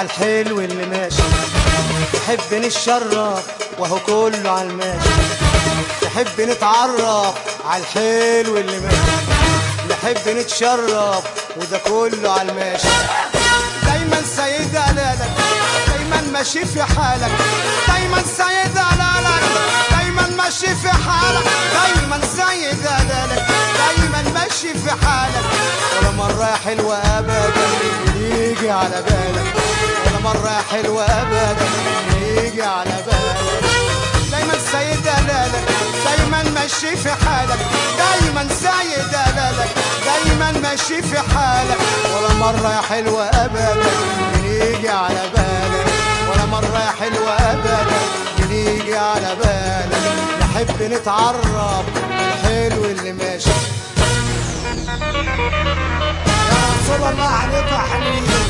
عالحلو اللي ماشي نحب نتشرف وهو كله عالماشي نحب نتعرف عالحلو اللي ماشي نحب نتشرف وده كله عالماشي دايما سيد قلالك دايما ماشي في حالك دايما سيد قلالك دايما ماشي في حالك دايما سيد قلالك دايما ماشي في حالك ولا مرة يا حلوة أبدا يجي على بالك ولا مرة يا حلوة أبدا يجي على بالك دايما سيد قلالك دايما ماشي في حالك دايما سيد قلالك دايما ماشي في حالك ولا مرة يا حلوة أبدا يجي على بالك ولا مرة يا حلوة أبدا يجي على بالك نحب نتعرف الحلو اللي ماشي يا رسول الله عليك يا حبيبي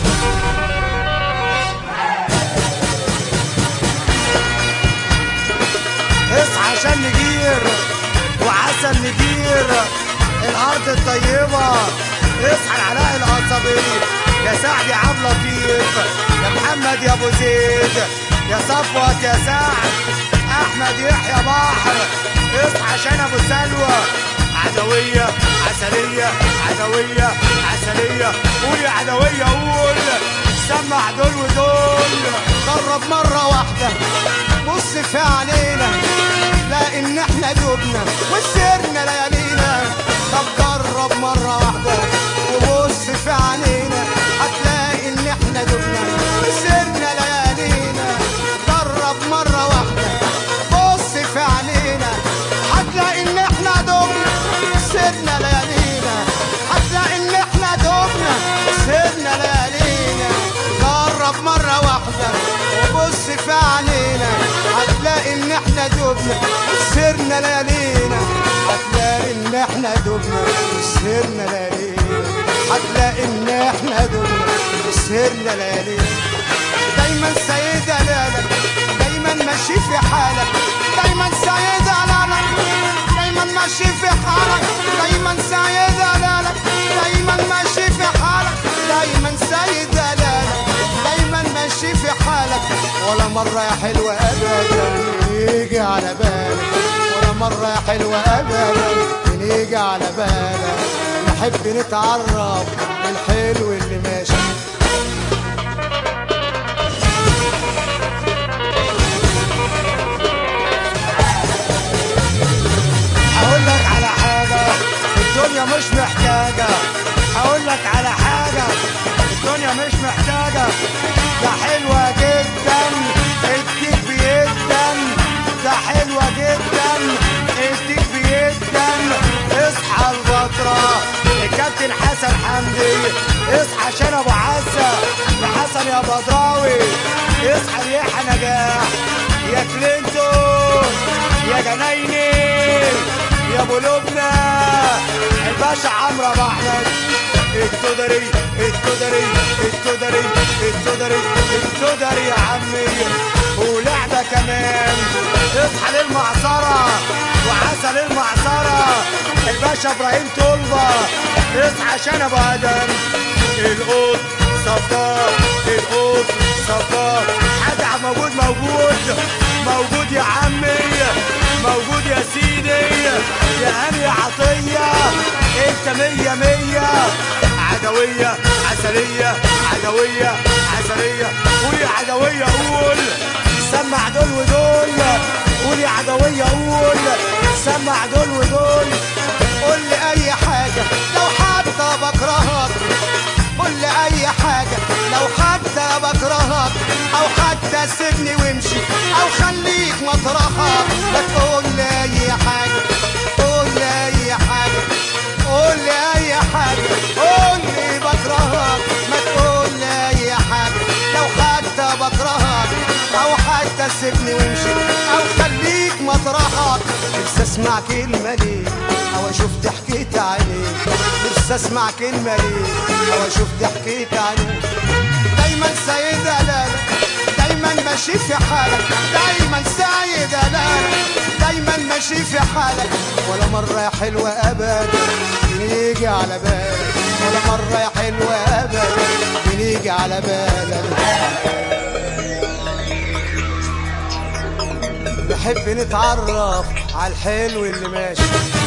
اصحى عشان نجير وعسل ندير الارض الطيبه اصحى العلاء القصبي يا سعد يا عبد لطيف يا محمد يا ابو زيد يا صفوت يا سعد احمد يحيى بحر اصحى عشان ابو سلوى عدوية عسلية عدوية عسلية قول يا عدوية قول سمع دول ودول جرب مرة واحدة بص في عينينا لا ان احنا دوبنا وسرنا ليالينا طب جرب مرة واحدة وبص في عينينا هتلاقي ان احنا دوبنا وسرنا ليالينا جرب مرة واحدة بص في عينينا هتلاقي ان احنا دوبنا سرنا ليالينا هتلاقي ان احنا دوبنا سرنا ليالينا جرب مرة واحدة وبص في عينينا هتلاقي ان احنا دوبنا سرنا ليالينا هتلاقي ان احنا دوبنا سرنا ليالينا هتلاقي ان احنا دوبنا سرنا ليالينا دايما سيد لالك دايما ماشي في حالك دايما سيد لالك دايما ماشي في حالك دايما سيد لالك دايما ماشي في حالك دايما سيد لالك دايما ماشي في حالك ولا مرة يا حلوة أبدا يجي على بالك ولا مرة يا حلوة أبدا يجي على بالك نحب نتعرف الحلو اللي ماشي هقول لك على حاجة الدنيا مش محتاجة هقول لك على حاجة الدنيا مش محتاجة ده حلوة جدا اديك بيدا ده حلوة جدا اديك بيدا اصحى البطرة الكابتن حسن حمدي اصحى عشان ابو عزة يا حسن يا بدراوي اصحى ريحة نجاح يا كلينتون يا جنايني يا ابو لبنى الباشا عمرو ابو احمد التدري التدري التدري التدري التدري يا عمي ولعبه كمان اصحى للمعصره وعسل المعصره الباشا ابراهيم طلبه اصحى عشان ابو ادم القط صفار القط صفار حد موجود موجود موجود يا عمي موجود يا سيدي يا هاني عطية انت مية مية عدوية عسلية عدوية عسلية قول يا عدوية قول سمع دول ودول قول يا عدوية قول سمع دول ودول قول لي اي حاجة لو حتى بكرهك قول لي اي حاجة لو حتى بكرهك او حتى سيبني وامشي او خليك مطرحك لا تقول لي اي حاجة قول لي اي حاجة قول لي اي حاجة قول لي بكرهك ما تقول لي اي حاجة لو حتى بكرهك او حتى سيبني وامشي او خليك مطرحك نفسي اسمع كلمة ليك او اشوف ضحكت عليك نفسي اسمع كلمة ليك او اشوف ضحكت عليك دايما سيد لالك دايما ماشي في حالك دايما سيد لالك دايما ماشي في حالك ولا مرة يا حلوة ابدا يجي على بالك ولا مرة يا حلوة أبدا بنيجي على بالك نحب نتعرف على الحلو اللي ماشي